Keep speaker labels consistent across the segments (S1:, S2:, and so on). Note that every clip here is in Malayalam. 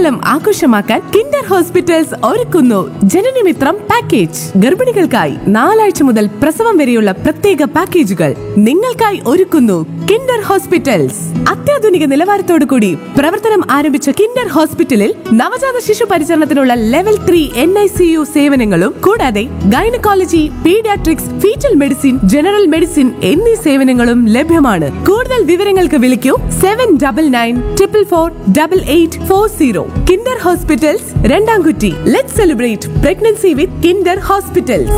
S1: ഗർഭകാലം ആഘോഷമാക്കാൻ കിൻഡർ ഹോസ്പിറ്റൽസ് ഒരുക്കുന്നു ജനനമിത്രം പാക്കേജ് ഗർഭിണികൾക്കായി നാലാഴ്ച മുതൽ പ്രസവം വരെയുള്ള പ്രത്യേക പാക്കേജുകൾ നിങ്ങൾക്കായി ഒരുക്കുന്നു കിൻഡർ ഹോസ്പിറ്റൽസ് അത്യാധുനിക നിലവാരത്തോടു കൂടി പ്രവർത്തനം ആരംഭിച്ച കിൻഡർ ഹോസ്പിറ്റലിൽ നവജാത ശിശു പരിചരണത്തിനുള്ള level three N I C U സേവനങ്ങളും കൂടാതെ gynaecology paediatrics foetal medicine general medicine എന്നീ സേവനങ്ങളും ലഭ്യമാണ് കൂടുതൽ വിവരങ്ങൾക്ക് വിളിക്കൂ seven double nine triple four double eight four zero Kinder hospitals Randamkutti let celebrate pregnancy with Kinder hospitals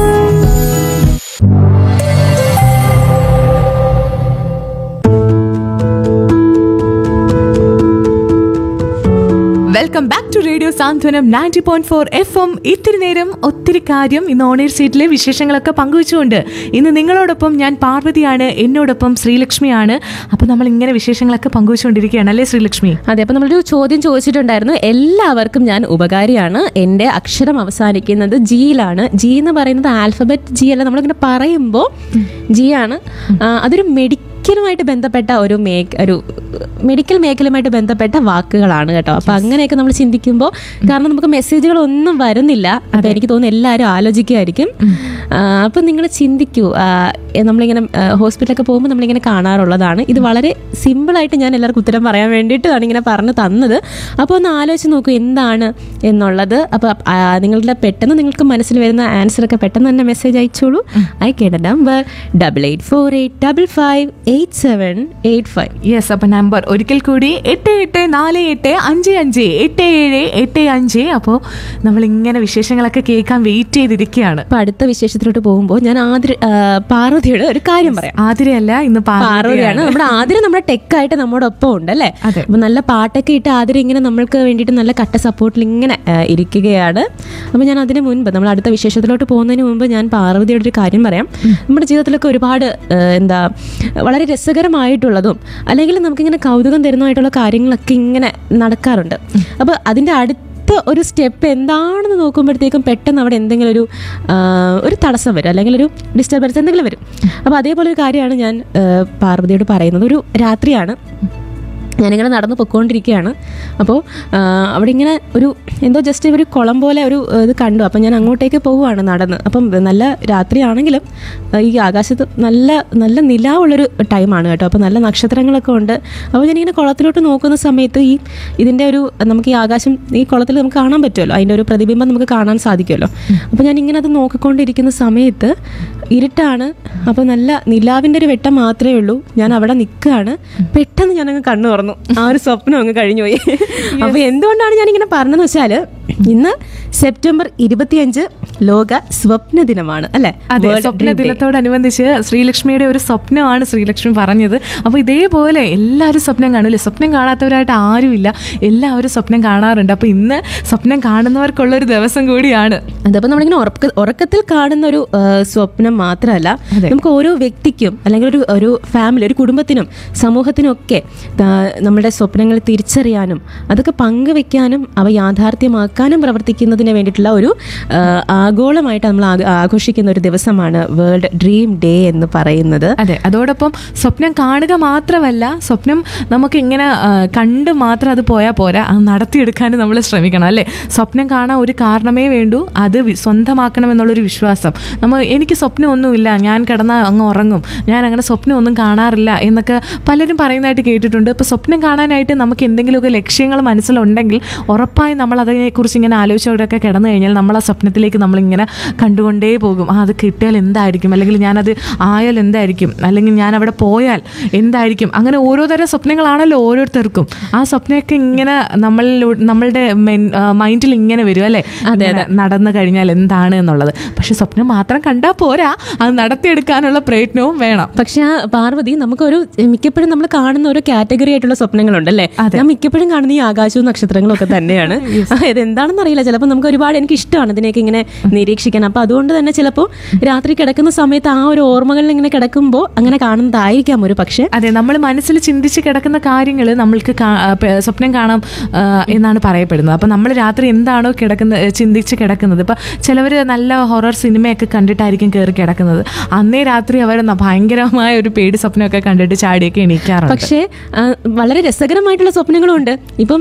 S1: welcome back to radio Santhwanam ninety point four F M ഇത്തിരി നേരം ഒത്തിരി കാര്യം ഇന്ന് ഓണേർ സീറ്റിലെ വിശേഷങ്ങളൊക്കെ പങ്കുവെച്ചുകൊണ്ട് ഇന്ന് നിങ്ങളോടൊപ്പം ഞാൻ പാർവതിയാണ് എന്നോടൊപ്പം ശ്രീലക്ഷ്മിയാണ് അപ്പോൾ നമ്മൾ ഇങ്ങനെ വിശേഷങ്ങളൊക്കെ പങ്കുവെച്ചുകൊണ്ടിരിക്കുകയാണ് അല്ലേ ശ്രീലക്ഷ്മി
S2: അതെ അപ്പൊ നമ്മളൊരു ചോദ്യം ചോദിച്ചിട്ടുണ്ടായിരുന്നു എല്ലാവർക്കും ഞാൻ ഉപകാരിയാണ് എൻ്റെ അക്ഷരം അവസാനിക്കുന്നത് ജിയിലാണ് ജി എന്ന് പറയുന്നത് ആൽഫബറ്റ് ജി അല്ല നമ്മളിങ്ങനെ പറയുമ്പോൾ ജി ആണ് ആ, അതൊരു മെഡിക്കലുമായിട്ട് ബന്ധപ്പെട്ട ഒരു മേഖ ഒരു മെഡിക്കൽ മേഖലയുമായിട്ട് ബന്ധപ്പെട്ട വാക്കുകളാണ് കേട്ടോ അപ്പൊ അങ്ങനെയൊക്കെ നമ്മൾ ചിന്തിക്കുമ്പോൾ കാരണം നമുക്ക് മെസ്സേജുകൾ ഒന്നും വരുന്നില്ല അപ്പൊ എനിക്ക് തോന്നുന്നു എല്ലാവരും ആലോചിക്കുമായിരിക്കും ആ, അപ്പൊ നിങ്ങൾ ചിന്തിക്കൂ ആ, എ, നമ്മളിങ്ങനെ ആ, ഹോസ്പിറ്റലൊക്കെ പോകുമ്പോൾ നമ്മളിങ്ങനെ കാണാറുള്ളതാണ് ഇത് വളരെ സിമ്പിളായിട്ട് ഞാൻ എല്ലാവർക്കും ഉത്തരം പറയാൻ വേണ്ടിയിട്ടാണ് ഇങ്ങനെ പറഞ്ഞു തന്നത് അപ്പോൾ ഒന്ന് ആലോചിച്ച് നോക്കൂ എന്താണ് എന്നുള്ളത് അപ്പോൾ ആ, നിങ്ങളുടെ പെട്ടെന്ന് നിങ്ങൾക്ക് മനസ്സിൽ വരുന്ന ആൻസർ ഒക്കെ പെട്ടെന്ന് തന്നെ മെസ്സേജ് അയച്ചോളൂ അയക്കേണ്ട number double eight four eight double five eight seven eight five
S1: yes അപ്പൊ നമ്പർ ഒരിക്കൽ കൂടി എട്ട് എട്ട് നാല് എട്ട് അഞ്ച് അഞ്ച് എട്ട് ഏഴ് എട്ട് അഞ്ച് അപ്പോൾ നമ്മൾ ഇങ്ങനെ വിശേഷങ്ങളൊക്കെ കേൾക്കാൻ വെയിറ്റ് ചെയ്തിരിക്കുകയാണ്
S2: അപ്പോൾ അടുത്ത വിശേഷത്തിലോട്ട് പോകുമ്പോൾ ഞാൻ ആദ്യ ആ, പാർവതിയുടെ ഒരു കാര്യം പറയാം
S1: ആതിരയല്ല ഇന്ന്
S2: പാർവതിയാണ് നമ്മുടെ ആതിര നമ്മുടെ ടെക്കായിട്ട് നമ്മുടെ ഒപ്പം ഉണ്ട് അല്ലേ
S1: അതെ.
S2: അപ്പൊ നല്ല പാട്ടൊക്കെ ഇട്ട് ആതിര ഇങ്ങനെ നമ്മൾക്ക് വേണ്ടിയിട്ട് നല്ല കട്ട സപ്പോർട്ടിൽ ഇങ്ങനെ ആ, ഇരിക്കുകയാണ് അപ്പൊ ഞാൻ അതിന് മുൻപ് നമ്മൾ അടുത്ത വിശേഷത്തിലോട്ട് പോകുന്നതിന് മുമ്പ് ഞാൻ പാർവതിയുടെ ഒരു കാര്യം പറയാം നമ്മുടെ ജീവിതത്തിലൊക്കെ ഒരുപാട് ആ, എന്താ വളരെ രസകരമായിട്ടുള്ളതും അല്ലെങ്കിൽ നമുക്കിങ്ങനെ കൗതുകം തരുന്നതായിട്ടുള്ള കാര്യങ്ങളൊക്കെ ഇങ്ങനെ നടക്കാറുണ്ട് അപ്പൊ അതിന്റെ അടുത്ത ഒരു സ്റ്റെപ്പ് എന്താണെന്ന് നോക്കുമ്പോഴത്തേക്കും പെട്ടെന്ന് അവിടെ എന്തെങ്കിലും ഒരു ആ, ഒരു തടസ്സം വരും അല്ലെങ്കിൽ ഒരു ഡിസ്റ്റർബൻസ് എന്തെങ്കിലും വരും അപ്പോൾ അതേപോലെ ഒരു കാര്യമാണ് ഞാൻ ആ, പാർവതിയോട് പറയുന്നത് ഒരു രാത്രിയാണ് ഞാനിങ്ങനെ നടന്ന് പൊയ്ക്കൊണ്ടിരിക്കുകയാണ് അപ്പോൾ ആ, അവിടെ ഇങ്ങനെ ഒരു എന്തോ ജസ്റ്റ് ഒരു കുളം പോലെ ഒരു ആ, ഇത് കണ്ടു അപ്പം ഞാൻ അങ്ങോട്ടേക്ക് പോവുകയാണ് നടന്ന് അപ്പം നല്ല രാത്രിയാണെങ്കിലും ആ, ഈ ആകാശത്ത് നല്ല നല്ല നിലാവുള്ളൊരു ടൈമാണ് കേട്ടോ അപ്പോൾ നല്ല നക്ഷത്രങ്ങളൊക്കെ ഉണ്ട് അപ്പോൾ ഞാനിങ്ങനെ കുളത്തിലോട്ട് നോക്കുന്ന സമയത്ത് ഈ ഇതിൻ്റെ ഒരു നമുക്ക് ഈ ആകാശം ഈ കുളത്തിൽ നമുക്ക് കാണാൻ പറ്റുമല്ലോ അതിൻ്റെ ഒരു പ്രതിബിംബം നമുക്ക് കാണാൻ സാധിക്കുമല്ലോ അപ്പോൾ ഞാൻ ഇങ്ങനെ അത് നോക്കിക്കൊണ്ടിരിക്കുന്ന സമയത്ത് ഇരുട്ടാണ് അപ്പോൾ നല്ല നിലാവിൻ്റെ ഒരു വെട്ടം മാത്രമേ ഉള്ളൂ ഞാൻ അവിടെ നിൽക്കുകയാണ് പെട്ടെന്ന് ഞാൻ അങ്ങ് കണ്ണു തുറന്നു ആ ഒരു സ്വപ്നം അങ്ങ് കഴിഞ്ഞുപോയി അപ്പോൾ എന്തുകൊണ്ടാണ് ഞാൻ ഇങ്ങനെ പറഞ്ഞതെന്ന് വെച്ചാൽ ഇന്ന് സെപ്റ്റംബർ ഇരുപത്തിയഞ്ച് ലോക സ്വപ്ന ദിനമാണ് അല്ലെ
S1: അതെ സ്വപ്ന ദിനത്തോടനുബന്ധിച്ച് ശ്രീലക്ഷ്മിയുടെ ഒരു സ്വപ്നമാണ് ശ്രീലക്ഷ്മി പറഞ്ഞത് അപ്പോൾ ഇതേപോലെ എല്ലാവരും സ്വപ്നം കാണൂല്ലേ സ്വപ്നം കാണാത്തവരായിട്ട് ആരുമില്ല എല്ലാവരും സ്വപ്നം കാണാറുണ്ട് അപ്പോൾ ഇന്ന് സ്വപ്നം കാണുന്നവർക്കുള്ള ഒരു ദിവസം കൂടിയാണ്
S2: അതപ്പോൾ നമ്മളിങ്ങനെ ഉറക്ക ഉറക്കത്തിൽ കാണുന്ന ഒരു ആ, സ്വപ്നം മാത്രമല്ല നമുക്ക് ഓരോ വ്യക്തിക്കും അല്ലെങ്കിൽ ഒരു ഒരു ഫാമിലി ഒരു കുടുംബത്തിനും സമൂഹത്തിനും ഒക്കെ ആ, നമ്മുടെ സ്വപ്നങ്ങൾ തിരിച്ചറിയാനും അതൊക്കെ പങ്കുവെക്കാനും അവ യാഥാർത്ഥ്യമാക്കാനും പ്രവർത്തിക്കുന്നതിന് വേണ്ടിയിട്ടുള്ള ഒരു ആ, ആഗോളമായിട്ട് നമ്മൾ ആഘ- ആഘോഷിക്കുന്ന ഒരു ദിവസമാണ് വേൾഡ് ഡ്രീം ഡേ എന്ന് പറയുന്നത്
S1: അതെ അതോടൊപ്പം സ്വപ്നം കാണുക മാത്രമല്ല സ്വപ്നം നമുക്ക് ഇങ്ങനെ ആ, കണ്ട് മാത്രം അത് പോയാൽ പോരാ അത് നടത്തിയെടുക്കാനും നമ്മൾ ശ്രമിക്കണം അല്ലേ സ്വപ്നം കാണാൻ ഒരു കാരണമേ വേണ്ടൂ അത് വി- സ്വന്തമാക്കണം എന്നുള്ളൊരു വിശ്വാസം നമ്മൾ എനിക്ക് സ്വപ്നമൊന്നുമില്ല ഞാൻ കിടന്നാൽ അങ്ങ് ഉറങ്ങും ഞാൻ അങ്ങനെ സ്വപ്നമൊന്നും കാണാറില്ല എന്നൊക്കെ പലരും പറയുന്നതായിട്ട് കേട്ടിട്ടുണ്ട് ഇപ്പോൾ സ്വപ്നം കാണാനായിട്ട് നമുക്ക് എന്തെങ്കിലുമൊക്കെ ലക്ഷ്യങ്ങൾ മനസ്സിലുണ്ടെങ്കിൽ ഉറപ്പായും നമ്മൾ അതിനെക്കുറിച്ച് ഇങ്ങനെ ആലോചിച്ചവരൊക്കെ കിടന്നു കഴിഞ്ഞാൽ നമ്മൾ ആ സ്വപ്നത്തിലേക്ക് നമ്മളിങ്ങനെ കണ്ടുകൊണ്ടേ പോകും ആ അത് കിട്ടിയാൽ എന്തായിരിക്കും അല്ലെങ്കിൽ ഞാനത് ആയാൽ എന്തായിരിക്കും അല്ലെങ്കിൽ ഞാൻ അവിടെ പോയാൽ എന്തായിരിക്കും അങ്ങനെ ഓരോ തരം സ്വപ്നങ്ങളാണല്ലോ ഓരോരുത്തർക്കും ആ സ്വപ്നമൊക്കെ ഇങ്ങനെ നമ്മളിലൂ നമ്മളുടെ മൈൻഡിൽ ഇങ്ങനെ വരും അല്ലേ ഇങ്ങനെ നടന്നു കഴിഞ്ഞാൽ എന്താണ് എന്നുള്ളത് പക്ഷെ സ്വപ്നം മാത്രം കണ്ടാൽ പോരാ അത് നടത്തിയെടുക്കാനുള്ള പ്രയത്നവും വേണം
S2: പക്ഷെ ആ പാർവതി നമുക്കൊരു മിക്കപ്പോഴും നമ്മൾ കാണുന്ന ഒരു കാറ്റഗറി ആയിട്ടുള്ള സ്വപ്നങ്ങളുണ്ടല്ലേ ഞാൻ മിക്കപ്പോഴും കാണുന്ന ഈ ആകാശവും നക്ഷത്രങ്ങളും ഒക്കെ തന്നെയാണ് ആ, ഇത് എന്താണെന്ന് അറിയില്ല ചിലപ്പോൾ നമുക്ക് ഒരുപാട് എനിക്ക് ഇഷ്ടമാണ് ഇതിനെയൊക്കെ ഇങ്ങനെ നിരീക്ഷിക്കാൻ അപ്പൊ അതുകൊണ്ട് തന്നെ ചിലപ്പോൾ രാത്രി കിടക്കുന്ന സമയത്ത് ആ ഒരു ഓർമ്മകളിൽ ഇങ്ങനെ കിടക്കുമ്പോൾ അങ്ങനെ കാണുന്നതായിരിക്കാം ഒരു പക്ഷേ
S1: അതെ നമ്മൾ മനസ്സിൽ ചിന്തിച്ച് കിടക്കുന്ന കാര്യങ്ങൾ നമ്മൾക്ക് കാ- ആ, പ- സ്വപ്നം കാണാം ആ, എന്നാണ് പറയപ്പെടുന്നത് അപ്പം നമ്മൾ രാത്രി എന്താണോ കിടക്കുന്നത് ചിന്തിച്ച് കിടക്കുന്നത് ഇപ്പം ചിലവർ നല്ല ഹൊറർ സിനിമയൊക്കെ കണ്ടിട്ടായിരിക്കും കയറി കിടക്കുന്നത് അന്നേ രാത്രി അവർ ന- ഭയങ്കരമായ ഒരു പേടി സ്വപ്നമൊക്കെ കണ്ടിട്ട് ചാടിയൊക്കെ എണീക്കാറുണ്ട്
S2: പക്ഷേ ആ, വളരെ രസകരമായിട്ടുള്ള സ്വപ്നങ്ങളും ഉണ്ട് ഇപ്പം